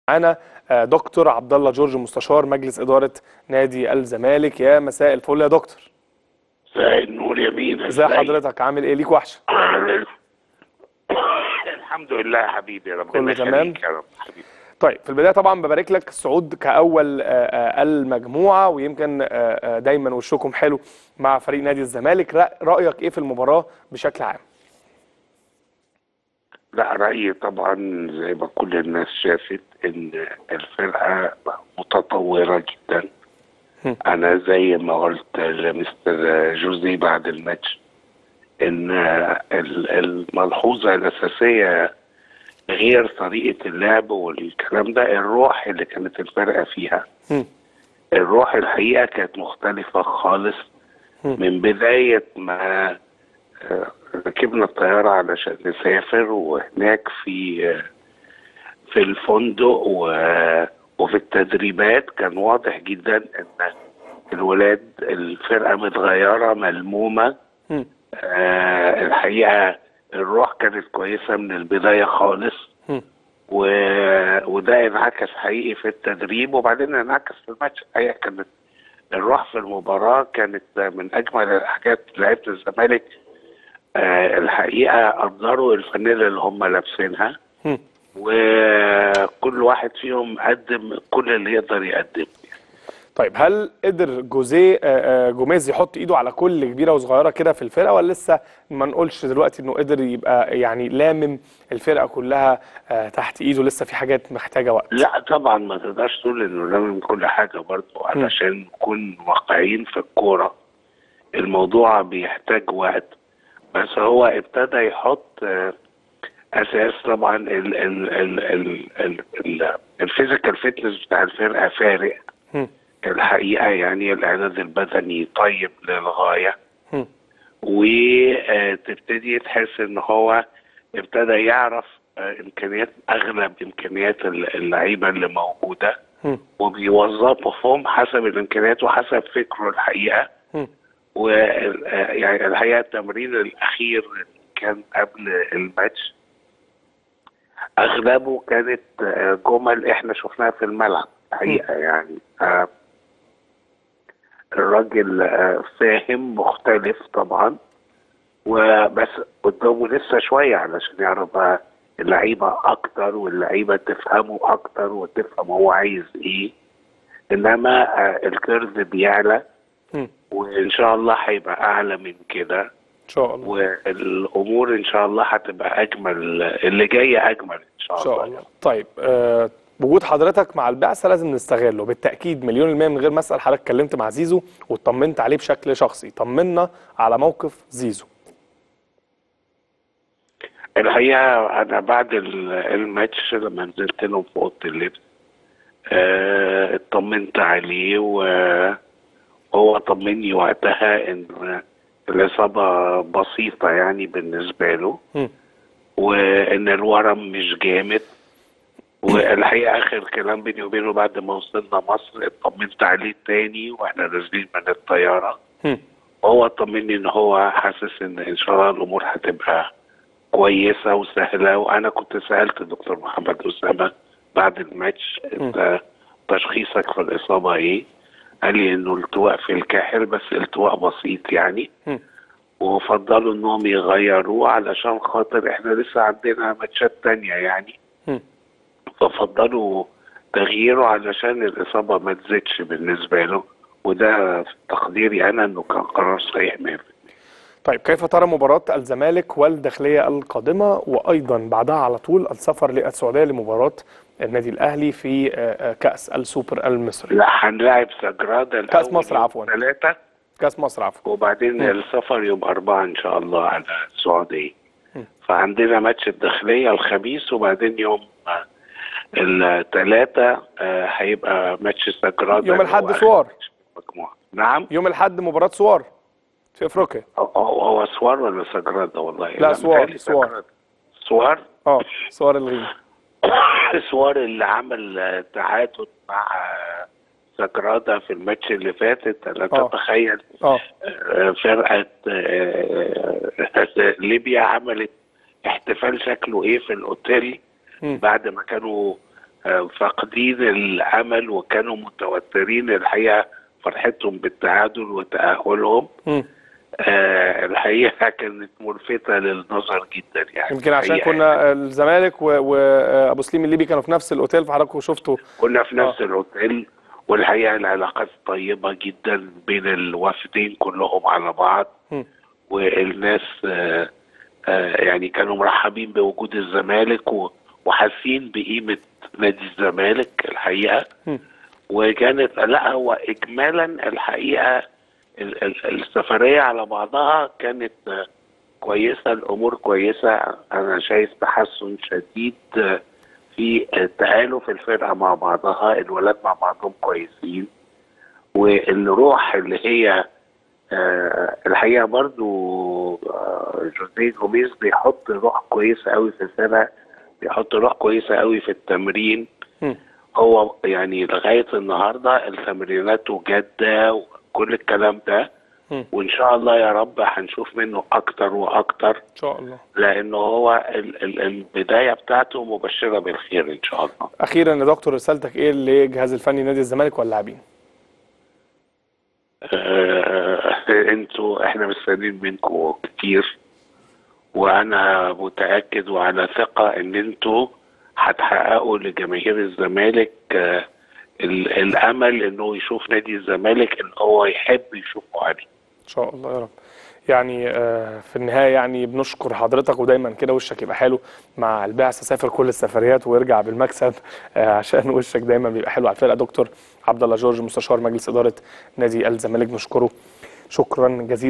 معانا آه، دكتور عبد الله جورج مستشار مجلس اداره نادي الزمالك يا مساء الفل يا دكتور مساء النور يا مين ازي حضرتك عامل ايه ليك وحشه الحمد لله يا حبيبي ربنا كله تمام؟ يخليك يا رب حبيبي طيب في البدايه طبعا ببارك لك الصعود كاول آه، آه، المجموعه ويمكن آه، آه، دايما وشكم حلو مع فريق نادي الزمالك رأ- رايك ايه في المباراه بشكل عام لا رأيي طبعا زي ما كل الناس شافت ان الفرقة متطورة جدا هم. انا زي ما قلت لمستر جوزي بعد الماتش ان ال- الملحوظة الاساسية غير طريقة اللعب والكلام ده الروح اللي كانت الفرقة فيها هم. الروح الحقيقة كانت مختلفة خالص هم. من بداية ما آه، ركبنا الطيارة علشان نسافر وهناك في آه، في الفندق و- وفي التدريبات كان واضح جدا ان الولاد الفرقة متغيرة ملمومة هم. آه، الحقيقة الروح كانت كويسة من البداية خالص هم. و... وده انعكس حقيقي في التدريب وبعدين انعكس في الماتش الحقيقه كانت الروح في المباراه كانت من اجمل الحاجات لعيبه الزمالك آه الحقيقه قدروا الفانيلا اللي هم لابسينها هم. وكل واحد فيهم قدم كل اللي يقدر يقدمه طيب هل قدر جوزيه آه، آه، جوميز يحط ايده على كل كبيره وصغيره كده في الفرقه ولا لسه ما نقولش دلوقتي انه قدر يبقى يعني لامم الفرقه كلها آه، تحت ايده لسه في حاجات محتاجه وقت لا طبعا ما تقدرش تقول انه لازم كل حاجه برضه علشان نكون واقعيين في الكوره الموضوع بيحتاج وقت بس هو ابتدى يحط آه، اساس طبعا ال ال ال ال ال ال الفيزيكال فيتنس بتاع الفرقه فارق هم. الحقيقه يعني الاعداد البدني طيب للغايه هم. وتبتدي تحس ان هو ابتدى يعرف آه، امكانيات اغلب امكانيات اللعيبه اللي موجوده هم. وبيوظفهم حسب الامكانيات وحسب فكره الحقيقه هم. و آه، يعني الحقيقه التمرين الاخير كان قبل الماتش اغلبه كانت آه، جمل احنا شفناها في الملعب الحقيقه يعني آه، الراجل آه، فاهم مختلف طبعا وبس قدامه لسه شويه علشان يعرف بقى اللعيبه اكتر واللعيبه تفهمه اكتر وتفهم هو عايز ايه انما آه، الكيرف بيعلى هم. وان شاء الله هيبقى اعلى من كده ان شاء الله والامور ان شاء الله هتبقى اجمل اللي جايه اجمل ان شاء, ان شاء الله طيب آه، وجود حضرتك مع البعثه لازم نستغله بالتاكيد مليون المية من غير ما اسال حضرتك اتكلمت مع زيزو واطمنت عليه بشكل شخصي طمنا على موقف زيزو الحقيقه انا بعد ال- الماتش لما نزلت لهم في اوضه اللبس آه، اطمنت عليه وهو طمني وقتها ان الاصابه بسيطه يعني بالنسبه له هم. وان الورم مش جامد والحقيقه اخر كلام بيني وبينه بعد ما وصلنا مصر اطمنت عليه تاني واحنا نازلين من الطياره هم. وهو طمني ان هو حاسس ان ان شاء الله الامور هتبقى كويسه وسهله وانا كنت سالت الدكتور محمد اسامه بعد الماتش انت تشخيصك في الاصابه ايه؟ قال لي انه التواء في الكاحل بس التواء بسيط يعني هم. وفضلوا انهم يغيروه علشان خاطر احنا لسه عندنا ماتشات تانية يعني هم. ففضلوا تغييره علشان الإصابة ما تزيدش بالنسبة له وده في تقديري أنا إنه كان قرار صحيح 100% طيب كيف ترى مباراة الزمالك والداخلية القادمة وأيضا بعدها على طول السفر للسعودية لمباراة النادي الأهلي في آه، آه، كأس السوبر المصري لا هنلاعب سجرادا كأس مصر عفواً. ثلاثة كأس مصر عفوا وبعدين مم. السفر يوم أربعة إن شاء الله على السعودية مم. فعندنا ماتش الداخلية الخميس وبعدين يوم الثلاثة هيبقى ماتش سجرادا يوم اللي الأحد هو آخر سوار. ماتش في المجموعة. نعم يوم الأحد مباراة سوار في أفريقيا هو هو سوار ولا سجرادا والله لا، سوار، متهيألي سوار. سجرادا. سوار اه سوار الغيم سوار اللي عمل تعادل مع سجرادا في الماتش اللي فاتت انا آه. تتخيل اه آه، فرقة آه، ليبيا عملت احتفال شكله ايه في الاوتيل مم. بعد ما كانوا آه، فاقدين الامل وكانوا متوترين الحقيقه فرحتهم بالتعادل وتاهلهم مم. آه، الحقيقه كانت ملفته للنظر جدا يعني يمكن عشان الحقيقة كنا الزمالك و- وابو سليم الليبي كانوا في نفس الاوتيل فحضراتكم شفتوا كنا في نفس آه. الاوتيل والحقيقه العلاقات طيبه جدا بين الوافدين كلهم على بعض مم. والناس آه، آه، يعني كانوا مرحبين بوجود الزمالك و- وحاسين بقيمه نادي الزمالك الحقيقه مم. وكانت لا هو اجمالا الحقيقه ال- ال- السفريه على بعضها كانت آه، كويسه الامور كويسه انا شايف تحسن شديد آه، في تآلف الفرقه مع بعضها الولاد مع بعضهم كويسين والروح اللي هي آه، الحقيقه برضو آه، جوزيه جوميز بيحط روح كويسه قوي في الفرقه بيحط روح كويسه قوي في التمرين مم. هو يعني لغايه النهارده التمرينات جاده وكل الكلام ده مم. وان شاء الله يا رب هنشوف منه اكتر واكتر ان شاء الله لانه هو ال- ال- البدايه بتاعته مبشره بالخير ان شاء الله اخيرا يا دكتور رسالتك ايه للجهاز الفني نادي الزمالك واللاعبين آه، انتوا احنا مستنيين منكم كتير وانا متاكد وعلى ثقه ان انتوا هتحققوا لجماهير الزمالك آه، ال- الامل انه يشوف نادي الزمالك اللي هو يحب يشوفه عليه ان شاء الله يا رب يعني آه، في النهايه يعني بنشكر حضرتك ودايما كده وشك يبقى حلو مع البعثه سافر كل السفريات ويرجع بالمكسب آه، عشان وشك دايما بيبقى حلو على الفرقه دكتور عبد الله جورج مستشار مجلس اداره نادي الزمالك بنشكره شكرا جزيلا